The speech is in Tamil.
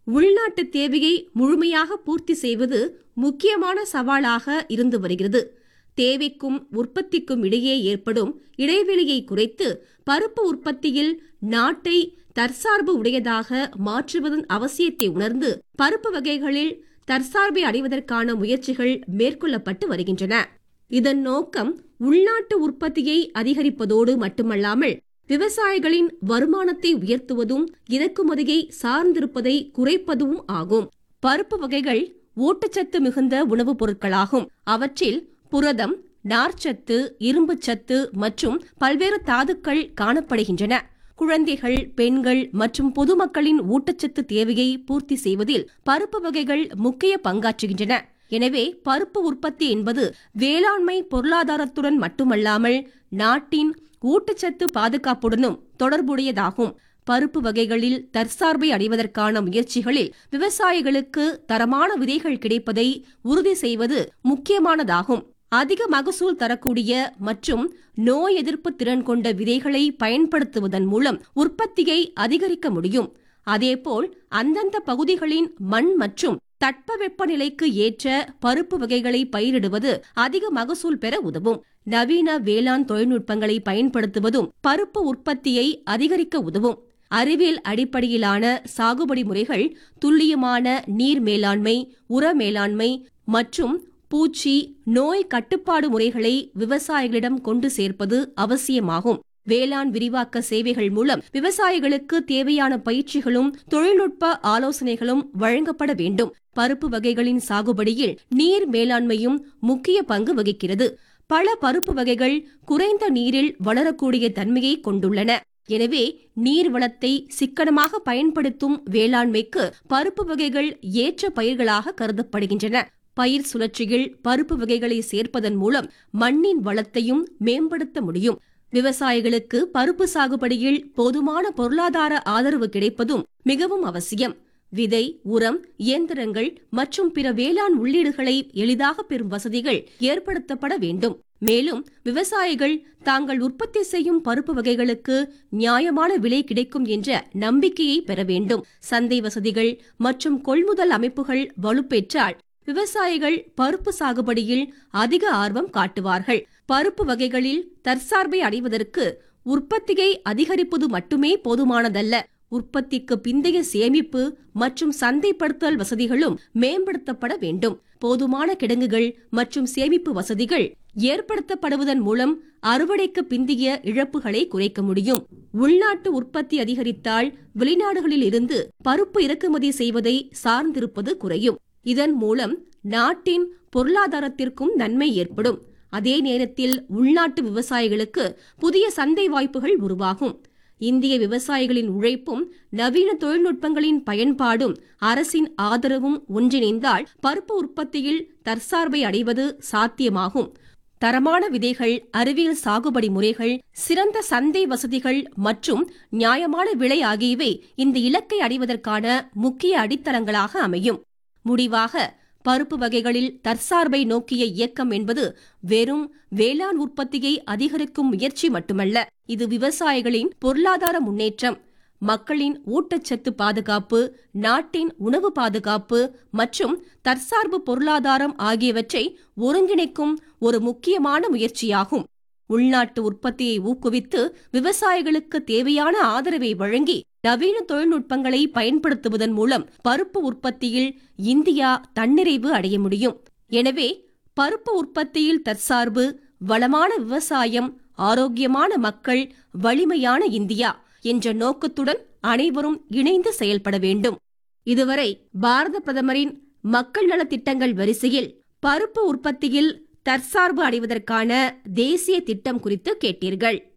உள்நாட்டு தேவையை முழுமையாக பூர்த்தி செய்வது முக்கியமான சவாலாக இருந்து வருகிறது தேவைக்கும் உற்பத்திக்கும் இடையே ஏற்படும் இடைவெளியை குறைத்து பருப்பு உற்பத்தியில் நாட்டை தற்சார்பு உடையதாக மாற்றுவதன் அவசியத்தை உணர்ந்து பருப்பு வகைகளில் தற்சார்பை அடைவதற்கான முயற்சிகள் மேற்கொள்ளப்பட்டு வருகின்றன இதன் நோக்கம் உள்நாட்டு உற்பத்தியை அதிகரிப்பதோடு மட்டுமல்லாமல் விவசாயிகளின் வருமானத்தை உயர்த்துவதும் இறக்குமதியை சார்ந்திருப்பதை குறைப்பதும் ஆகும் பருப்பு வகைகள் ஊட்டச்சத்து மிகுந்த உணவுப் பொருட்களாகும் அவற்றில் புரதம் நார்ச்சத்து இரும்புச்சத்து மற்றும் பல்வேறு தாதுக்கள் காணப்படுகின்றன குழந்தைகள் பெண்கள் மற்றும் பொதுமக்களின் ஊட்டச்சத்து தேவையை பூர்த்தி செய்வதில் பருப்பு வகைகள் முக்கிய பங்காற்றுகின்றன எனவே பருப்பு உற்பத்தி என்பது வேளாண்மை பொருளாதாரத்துடன் மட்டுமல்லாமல் நாட்டின் ஊட்டச்சத்து பாதுகாப்புடனும் தொடர்புடையதாகும் பருப்பு வகைகளில் தற்சார்பை அடைவதற்கான முயற்சிகளில் விவசாயிகளுக்கு தரமான விதைகள் கிடைப்பதை உறுதி செய்வது முக்கியமானதாகும் அதிக மகசூல் தரக்கூடிய மற்றும் நோய் எதிர்ப்பு திறன் கொண்ட விதைகளை பயன்படுத்துவதன் மூலம் உற்பத்தியை அதிகரிக்க முடியும் அதேபோல் அந்தந்த பகுதிகளின் மண் மற்றும் தட்பவெப்பநிலைக்கு ஏற்ற பருப்பு வகைகளை பயிரிடுவது அதிக மகசூல் பெற உதவும் நவீன வேளாண் தொழில்நுட்பங்களை பயன்படுத்துவதும் பருப்பு உற்பத்தியை அதிகரிக்க உதவும் அறிவியல் அடிப்படையிலான சாகுபடி முறைகள் துல்லியமான நீர் மேலாண்மை உர மேலாண்மை மற்றும் பூச்சி நோய் கட்டுப்பாடு முறைகளை விவசாயிகளிடம் கொண்டு சேர்ப்பது அவசியமாகும் வேளாண் விரிவாக்க சேவைகள் மூலம் விவசாயிகளுக்கு தேவையான பயிற்சிகளும் தொழில்நுட்ப ஆலோசனைகளும் வழங்கப்பட வேண்டும் பருப்பு வகைகளின் சாகுபடியில் நீர் மேலாண்மையும் முக்கிய பங்கு வகிக்கிறது பல பருப்பு வகைகள் குறைந்த நீரில் வளரக்கூடிய தன்மையை கொண்டுள்ளன எனவே நீர் வளத்தை சிக்கனமாக பயன்படுத்தும் வேளாண்மைக்கு பருப்பு வகைகள் ஏற்ற பயிர்களாக கருதப்படுகின்றன பயிர் சுழற்சியில் பருப்பு வகைகளை சேர்ப்பதன் மூலம் மண்ணின் வளத்தையும் மேம்படுத்த முடியும் விவசாயிகளுக்கு பருப்பு சாகுபடியில் போதுமான பொருளாதார ஆதரவு கிடைப்பதும் மிகவும் அவசியம் விதை உரம் இயந்திரங்கள் மற்றும் பிற வேளாண் உள்ளீடுகளை எளிதாக பெறும் வசதிகள் ஏற்படுத்தப்பட வேண்டும் மேலும் விவசாயிகள் தாங்கள் உற்பத்தி செய்யும் பருப்பு வகைகளுக்கு நியாயமான விலை கிடைக்கும் என்ற நம்பிக்கையை பெற வேண்டும் சந்தை வசதிகள் மற்றும் கொள்முதல் அமைப்புகள் வலுப்பெற்றால் விவசாயிகள் பருப்பு சாகுபடியில் அதிக ஆர்வம் காட்டுவார்கள் பருப்பு வகைகளில் தற்சார்பை அடைவதற்கு உற்பத்தியை அதிகரிப்பது மட்டுமே போதுமானதல்ல உற்பத்திக்கு பிந்தைய சேமிப்பு மற்றும் சந்தைப்படுத்தல் வசதிகளும் மேம்படுத்தப்பட வேண்டும் போதுமான கிடங்குகள் மற்றும் சேமிப்பு வசதிகள் ஏற்படுத்தப்படுவதன் மூலம் அறுவடைக்கு பிந்திய இழப்புகளை குறைக்க முடியும் உள்நாட்டு உற்பத்தி அதிகரித்தால் வெளிநாடுகளில் இருந்து பருப்பு இறக்குமதி செய்வதை சார்ந்திருப்பது குறையும் இதன் மூலம் நாட்டின் பொருளாதாரத்திற்கும் நன்மை ஏற்படும் அதே நேரத்தில் உள்நாட்டு விவசாயிகளுக்கு புதிய சந்தை வாய்ப்புகள் உருவாகும் இந்திய விவசாயிகளின் உழைப்பும் நவீன தொழில்நுட்பங்களின் பயன்பாடும் அரசின் ஆதரவும் ஒன்றிணைந்தால் பருப்பு உற்பத்தியில் தற்சார்பை அடைவது சாத்தியமாகும் தரமான விதைகள் அறிவியல் சாகுபடி முறைகள் சிறந்த சந்தை வசதிகள் மற்றும் நியாயமான விலை ஆகியவை இந்த இலக்கை அடைவதற்கான முக்கிய அடித்தளங்களாக அமையும் முடிவாக பருப்பு வகைகளில் தற்சார்பை நோக்கிய இயக்கம் என்பது வெறும் வேளாண் உற்பத்தியை அதிகரிக்கும் முயற்சி மட்டுமல்ல இது விவசாயிகளின் பொருளாதார முன்னேற்றம் மக்களின் ஊட்டச்சத்து பாதுகாப்பு நாட்டின் உணவு பாதுகாப்பு மற்றும் தற்சார்பு பொருளாதாரம் ஆகியவற்றை ஒருங்கிணைக்கும் ஒரு முக்கியமான முயற்சியாகும் உள்நாட்டு உற்பத்தியை ஊக்குவித்து விவசாயிகளுக்கு தேவையான ஆதரவை வழங்கி நவீன தொழில்நுட்பங்களை பயன்படுத்துவதன் மூலம் பருப்பு உற்பத்தியில் இந்தியா தன்னிறைவு அடைய முடியும் எனவே பருப்பு உற்பத்தியில் தற்சார்பு வளமான விவசாயம் ஆரோக்கியமான மக்கள் வலிமையான இந்தியா என்ற நோக்கத்துடன் அனைவரும் இணைந்து செயல்பட வேண்டும் இதுவரை பாரத பிரதமரின் மக்கள் நலத் திட்டங்கள் வரிசையில் பருப்பு உற்பத்தியில் தற்சார்பு அடைவதற்கான தேசிய திட்டம் குறித்து கேட்டீர்கள்